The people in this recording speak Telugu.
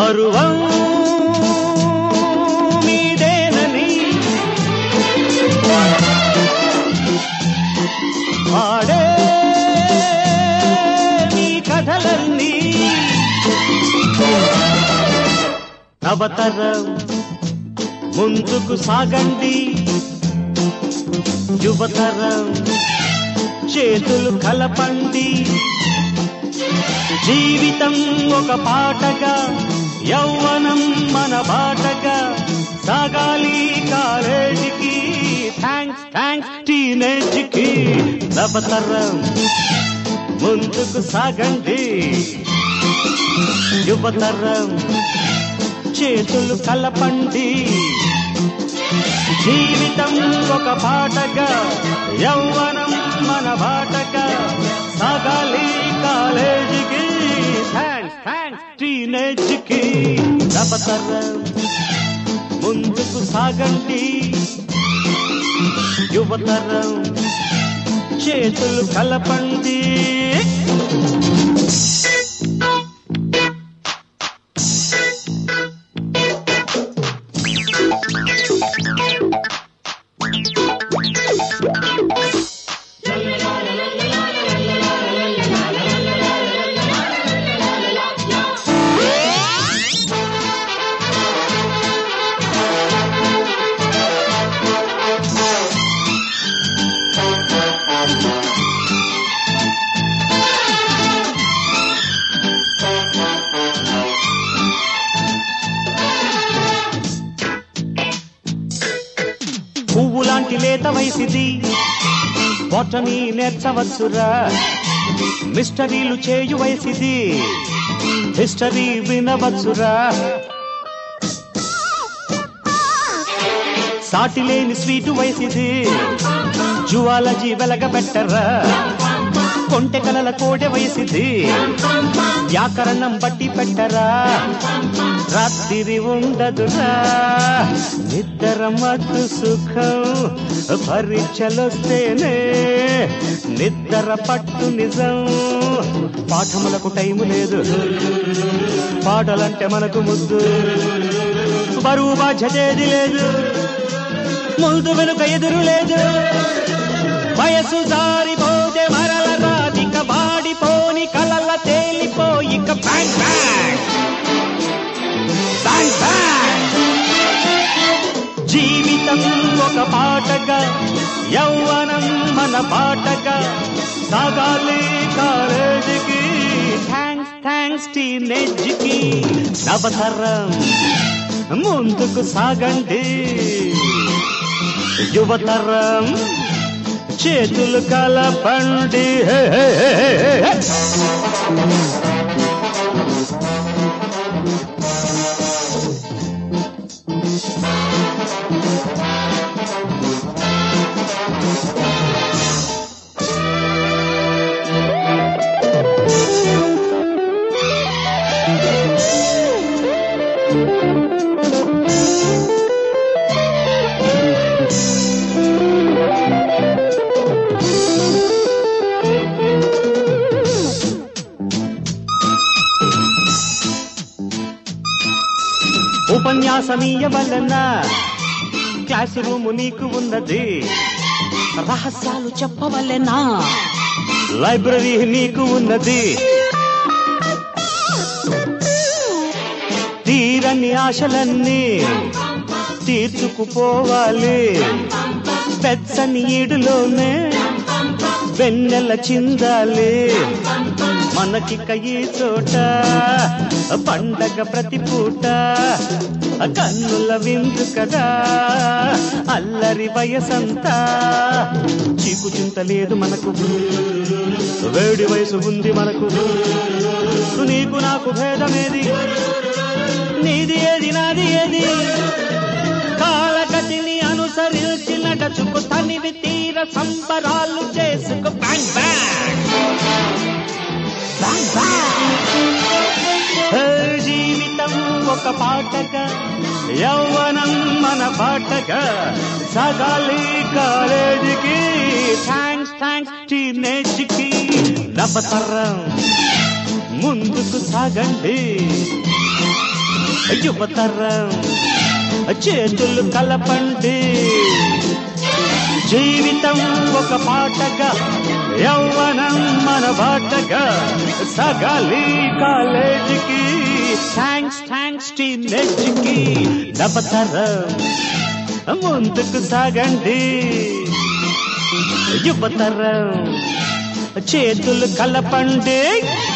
పరువం మీదేనని పాడే మీ కథలన్నీ నవతరం ముందుకు సాగండి యువతరం చేతులు కలపండి జీవితం ఒక పాటగా యౌవనం మన బాటగా సాగాలి కాలేజీకి థ్యాంక్స్ థ్యాంక్స్ టీనేజ్కి నవతరం ముందుకు సాగండి యువతరం చేతులు కలపండి జీవితం ఒక పాటగా యౌవనం మన బాటగా సాగాలి కాలేజీకి థ్యాంక్స్ థ్యాంక్స్ టీనేజ్కి నవతరం ముందుకు సాగండి యువతరం చేతులు కలపండి పువ్వు లాంటి లేత వయసిది బొటని నేర్చవచ్చురా మిస్టరీలు చేయు వయసిది హిస్టరీ వినవచ్చురా సాటి లేని స్వీటు వయసిది జువాలజీ వెలగబెట్టరా కొంటె కలల కోడె వయసిది వ్యాకరణం బట్టి పెట్టరా రాత్రి ఉండదురా నిద్ర మత్తు సుఖం పరీక్షలొస్తేనే నిద్ర పట్టు నిజం పాఠములకు టైము లేదు పాటలంటే మనకు ముద్దు బరువు బాధ్యతేది లేదు ముందు వెనుక ఎదురు లేదు వయసు జారిపోతే మరల రాదిక వాడిపోని కలల తేలిపోయిక బ్యాంగ్ బ్యాంగ్ బ్యాంగ్ బ్యాంగ్ జీవితం ఒక పాటగా యౌవనం మన పాటగా సాగాలి కాలేజీకి థ్యాంక్స్ థ్యాంక్స్ టీనేజ్కి నవతరం ముందుకు సాగండి యువతరం చేతులు కలపండి హే, హే, హే, హే, హే. ఉపన్యాసమీయ వలన క్లాస్ రూము నీకు ఉన్నది రహస్యాలు చెప్పవలెనా లైబ్రరీ నీకు ఉన్నది తీరని ఆశలన్నీ తీర్చుకుపోవాలి పెచ్చని ఈడులోనే వెన్నెల చిందాలి మనకిక ఈ చోట పండగ ప్రతి పూట కన్నుల విందు కదా అల్లరి వయసంతా చీకు చింత లేదు మనకు వేడి వయసు ఉంది మనకు నీకు నాకు భేదమేది నీది ఏది నాది ఏది కాలగతిని అనుసరించి నడచుకు తనివి తీర సంబరాలు చేసుకు bang bang bang bang hey, జీవితం ఒక పాటగా యౌవనం మన పాటగా సగాలి కాలేజీకి థ్యాంక్స్ థ్యాంక్స్ టీనేజ్కి నవతరం ముందుకు సాగండి యువతరం చేతులు కలపండి జీవితం ఒక పాటగా యౌవనం మన బాటగా సగాలి కాలేజీకి థ్యాంక్స్ థ్యాంక్స్ టీనేజ్కి నవతరం ముందుకు సాగండి యువతరం చేతులు కలపండి